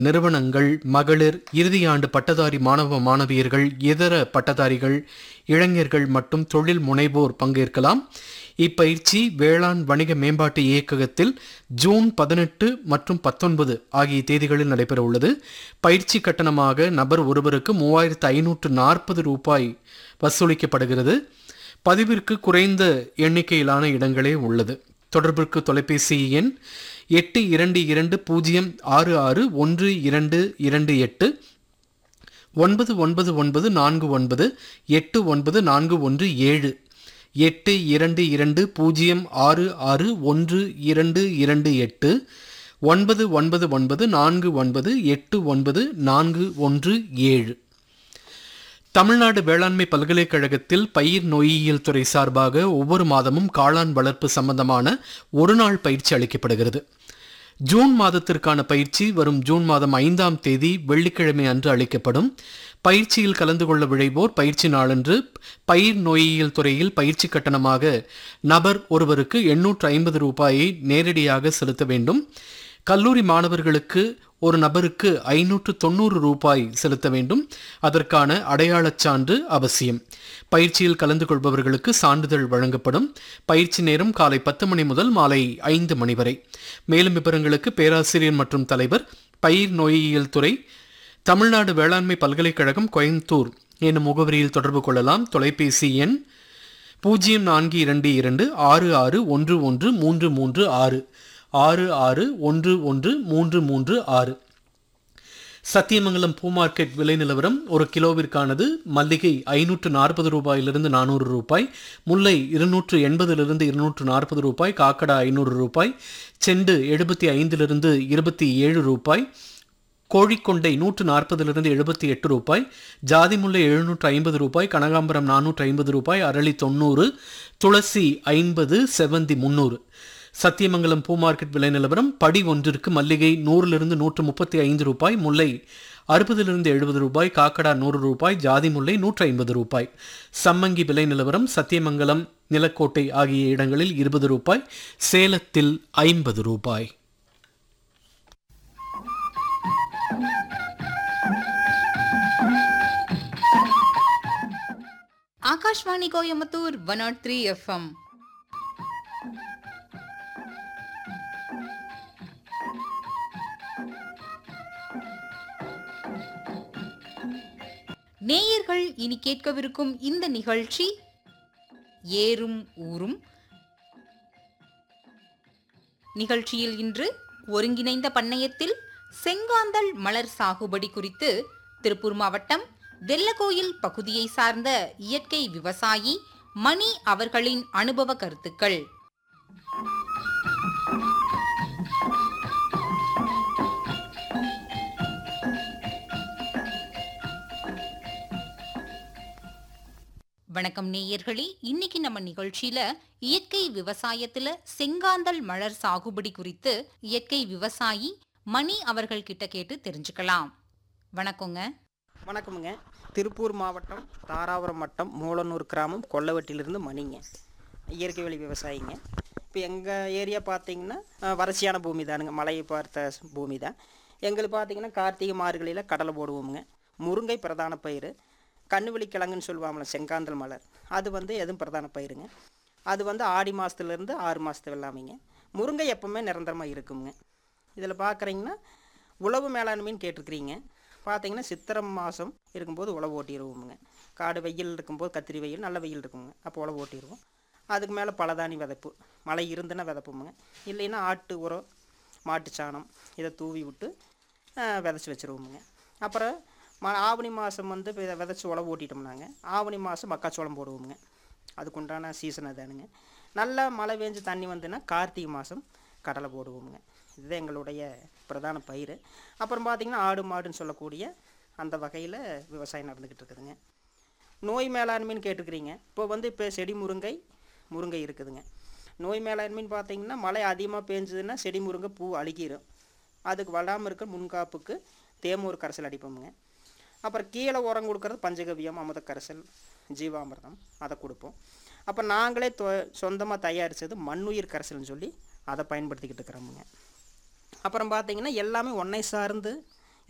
நிறுவனங்கள் மகளிர் இறுதியாண்டு பட்டதாரி மாணவ மாணவியர்கள் இதர பட்டதாரிகள் இளைஞர்கள் மற்றும் தொழில் முனைவோர் பங்கேற்கலாம் இப்பயிற்சி வேளாண் வணிக மேம்பாட்டு இயக்ககத்தில் ஜூன் பதினெட்டு மற்றும் பத்தொன்பது ஆகிய தேதிகளில் நடைபெற உள்ளது பயிற்சி கட்டணமாக நபர் ஒருவருக்கு மூவாயிரத்து ஐநூற்று நாற்பது ரூபாய் வசூலிக்கப்படுகிறது பதிவிற்கு குறைந்த எண்ணிக்கையிலான இடங்களே உள்ளது தொடர்பிற்கு தொலைபேசி எண் எட்டு இரண்டு இரண்டு பூஜ்ஜியம் ஆறு ஆறு ஒன்று இரண்டு இரண்டு எட்டு ஒன்பது ஒன்பது ஒன்பது நான்கு ஒன்பது எட்டு ஒன்பது நான்கு ஒன்று ஏழு எட்டு இரண்டு இரண்டு பூஜ்ஜியம் ஆறு ஆறு ஒன்று இரண்டு இரண்டு எட்டு ஒன்பது ஒன்பது ஒன்பது நான்கு ஒன்பது எட்டு ஒன்பது நான்கு ஒன்று ஏழு தமிழ்நாடு வேளாண்மை பல்கலைக்கழகத்தில் பயிர் நோயியல் துறை சார்பாக ஒவ்வொரு மாதமும் காளான் வளர்ப்பு சம்பந்தமான ஒரு நாள் பயிற்சி அளிக்கப்படுகிறது ஜூன் மாதத்திற்கான பயிற்சி வரும் ஜூன் மாதம் ஐந்தாம் தேதி வெள்ளிக்கிழமை அன்று அளிக்கப்படும் பயிற்சியில் கலந்து கொள்ள விழைவோர் பயிற்சி நாளன்று பயிர் நோயியல் துறையில் பயிற்சி கட்டணமாக நபர் ஒருவருக்கு எண்ணூற்று ஐம்பது ரூபாயை நேரடியாக செலுத்த வேண்டும் கல்லூரி மாணவர்களுக்கு ஒரு நபருக்கு ஐநூற்று தொண்ணூறு ரூபாய் செலுத்த வேண்டும் அதற்கான அடையாளச் சான்று அவசியம் பயிற்சியில் கலந்து கொள்பவர்களுக்கு சான்றிதழ் வழங்கப்படும் பயிற்சி நேரம் காலை பத்து மணி முதல் மாலை ஐந்து மணி வரை மேலும் விவரங்களுக்கு பேராசிரியர் மற்றும் தலைவர் பயிர் நோயியல் துறை தமிழ்நாடு வேளாண்மை பல்கலைக்கழகம் கோயம்புத்தூர் என்னும் முகவரியில் தொடர்பு கொள்ளலாம் தொலைபேசி எண் பூஜ்ஜியம் நான்கு இரண்டு இரண்டு ஆறு ஆறு ஒன்று ஒன்று மூன்று மூன்று ஆறு ஆறு ஆறு ஒன்று ஒன்று மூன்று மூன்று ஆறு சத்தியமங்கலம் பூ மார்க்கெட் விலை நிலவரம் ஒரு கிலோவிற்கானது மல்லிகை ஐநூற்று நாற்பது ரூபாயிலிருந்து நானூறு ரூபாய் முல்லை இருநூற்று எண்பதிலிருந்து இருநூற்று நாற்பது ரூபாய் காக்கடா ஐநூறு ரூபாய் செண்டு எழுபத்தி ஐந்திலிருந்து இருபத்தி ஏழு ரூபாய் கோழிக்கொண்டை நூற்று நாற்பதிலிருந்து எழுபத்தி எட்டு ரூபாய் ஜாதிமுல்லை எழுநூற்று ஐம்பது ரூபாய் கனகாம்பரம் நானூற்று ஐம்பது ரூபாய் அரளி தொண்ணூறு துளசி ஐம்பது செவந்தி முந்நூறு சத்தியமங்கலம் பூ மார்க்கெட் விலை நிலவரம் படி ஒன்றிற்கு மல்லிகை நூறிலிருந்து நூற்று முப்பத்தி ஐந்து ரூபாய் முல்லை அறுபதிலிருந்து எழுபது ரூபாய் காக்கடா நூறு ரூபாய் ஜாதி முல்லை நூற்று ஐம்பது ரூபாய் சம்மங்கி விலை நிலவரம் சத்தியமங்கலம் நிலக்கோட்டை ஆகிய இடங்களில் இருபது ரூபாய் சேலத்தில் ஐம்பது ரூபாய் Akashvani Coimbatore one naught three F M நேயர்கள் இனி கேட்கவிருக்கும் இந்த நிகழ்ச்சி ஏறும் ஊரும் நிகழ்ச்சியில் இன்று ஒருங்கிணைந்த பண்ணையத்தில் செங்காந்தல் மலர் சாகுபடி குறித்து திருப்பூர் மாவட்டம் வெள்ளகோயில் பகுதியை சார்ந்த இயற்கை விவசாயி மணி அவர்களின் அனுபவ கருத்துக்கள் வணக்கம் நேயர்களே இன்னைக்கு நம்ம நிகழ்ச்சியில இயற்கை விவசாயத்துல செங்காந்தல் மலர் சாகுபடி குறித்து இயற்கை விவசாயி மணி அவர்கள் கிட்ட கேட்டு தெரிஞ்சுக்கலாம் வணக்கங்க வணக்கமுங்க திருப்பூர் மாவட்டம் தாராபுரம் வட்டம் மூலனூர் கிராமம் கொல்லவட்டிலிருந்து மணிங்க இயற்கை வழி விவசாயிங்க இப்போ எங்கள் ஏரியா பார்த்தீங்கன்னா அஹ், வறட்சியான பூமி தானுங்க மழையை பார்த்த ஸ்- பூமி தான் எங்களுக்கு பார்த்தீங்கன்னா கார்த்திகை மார்கழியில் கடலை போடுவோமுங்க முருங்கை பிரதான பயிர் கண்ணுவெளி கிழங்குன்னு சொல்லுவாங்களே செங்காந்தல் மலர் அது வந்து எதுவும் பிரதான பயிருங்க அது வந்து ஆடி மாதத்துலேருந்து ஆறு மாதத்து வெள்ளாமைங்க முருங்கை எப்பவுமே நிரந்தரமாக இருக்குங்க இதில் பார்க்குறீங்கன்னா உழவு மேலாண்மைன்னு கேட்டிருக்கிறீங்க பார்த்தீங்கன்னா சித்திரம் மாதம் இருக்கும்போது உழவு ஓட்டிடுவோமுங்க காடு வெயில் இருக்கும்போது கத்திரி வெயில் நல்ல வெயில் இருக்குங்க அப்போ உழவு ஓட்டிடுவோம் அதுக்கு மேலே பலதானி விதைப்பு மழை இருந்துன்னா விதைப்போமுங்க இல்லைன்னா ஆட்டு உரம் மாட்டு சாணம் இதை தூவி விட்டு விதைச்சி வச்சுருவோமுங்க அப்புறம் ம ஆவணி மாதம் வந்து வித விதைச்சி உழவு ஓட்டிட்டோம்னாங்க ஆவணி மாதம் மக்காச்சோளம் போடுவோமுங்க அதுக்குண்டான சீசன் அதானுங்க நல்லா மழை பெஞ்சு தண்ணி வந்துன்னா கார்த்திகை மாதம் கடலை போடுவோமுங்க இதுதான் எங்களுடைய பிரதான பயிர் அப்புறம் பார்த்திங்கன்னா ஆடு மாடுன்னு சொல்லக்கூடிய அந்த வகையில் விவசாயம் நடந்துக்கிட்டு இருக்குதுங்க நோய் மேலாண்மைன்னு கேட்டுக்கிறீங்க இப்போ வந்து இப்போ செடி முருங்கை முருங்கை இருக்குதுங்க நோய் மேலாண்மைன்னு பார்த்தீங்கன்னா மழை அதிகமாக பேஞ்சதுன்னா செடி முருங்கை பூ அழுகிரும் அதுக்கு வளாமல் இருக்க முன்காப்புக்கு தேமூர் கரைசல் அடிப்போமுங்க அப்புறம் கீழே உரம் கொடுக்கறது பஞ்சகவியம் அமுத கரைசல் ஜீவாமிர்தம் அதை கொடுப்போம் அப்போ நாங்களே தொ சொந்தமாக தயாரித்தது மண்ணுயிர் கரைசல்னு சொல்லி அதை பயன்படுத்திக்கிட்டு இருக்கிறோமுங்க அப்புறம் பார்த்தீங்கன்னா எல்லாமே ஒன்றை சார்ந்து